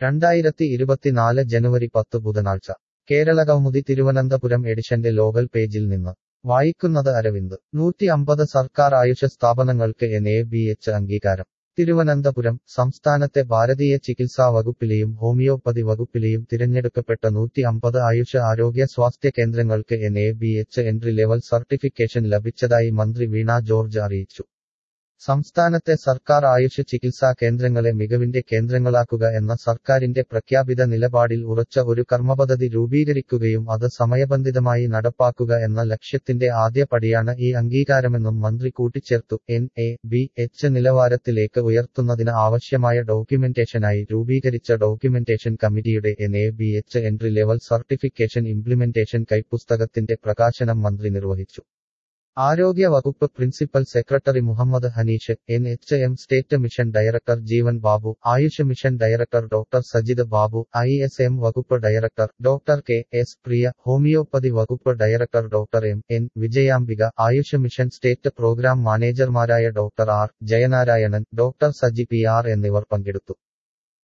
രണ്ടായിരത്തി ഇരുപത്തിനാല് ജനുവരി പത്ത് ബുധനാഴ്ച കേരളകൗമുദി തിരുവനന്തപുരം എഡിഷന്റെ ലോകൽ പേജിൽ നിന്ന് വായിക്കുന്നത് അരവിന്ദ് നൂറ്റി അമ്പത് സർക്കാർ ആയുഷ സ്ഥാപനങ്ങൾക്ക് എൻ എ ബി എച്ച് അംഗീകാരം തിരുവനന്തപുരം സംസ്ഥാനത്തെ ഭാരതീയ ചികിത്സാ വകുപ്പിലെയും ഹോമിയോപ്പതി വകുപ്പിലെയും തിരഞ്ഞെടുക്കപ്പെട്ട നൂറ്റി അമ്പത് ആയുഷ ആരോഗ്യ സ്വാസ്ഥ്യ കേന്ദ്രങ്ങൾക്ക് N A B H entry level certification ലഭിച്ചതായി മന്ത്രി വീണ ജോർജ് അറിയിച്ചു സംസ്ഥാനത്തെ സർക്കാർ ആയുഷ് ചികിത്സാ കേന്ദ്രങ്ങളെ മികവിന്റെ കേന്ദ്രങ്ങളാക്കുക എന്ന സർക്കാരിന്റെ പ്രഖ്യാപിത നിലപാടിൽ ഉറച്ച ഒരു കർമ്മപദ്ധതി രൂപീകരിക്കുകയും അത് സമയബന്ധിതമായി നടപ്പാക്കുക എന്ന ലക്ഷ്യത്തിന്റെ ആദ്യ പടിയാണ് ഈ അംഗീകാരമെന്നും മന്ത്രി കൂട്ടിച്ചേർത്തു എൻ എ ബി എച്ച് നിലവാരത്തിലേക്ക് ഉയർത്തുന്നതിന് ആവശ്യമായ ഡോക്യുമെന്റേഷനായി രൂപീകരിച്ച ഡോക്യുമെന്റേഷൻ കമ്മിറ്റിയുടെ N A B H entry level certification implementation കൈപ്പുസ്തകത്തിന്റെ പ്രകാശനം മന്ത്രി നിർവഹിച്ചു ആരോഗ്യ വകുപ്പ് principal secretary Muhammad Hanish N H M state mission director Jeevan Babu Ayush mission director doctor Sajith Babu I S M വകുപ്പ് director doctor K S Priya homeopathy വകുപ്പ് director doctor M N Vijayambika Ayush mission state programme മാനേജർമാരായ doctor R Jayanarayanan doctor Saji P R എന്നിവർ പങ്കെടുത്തു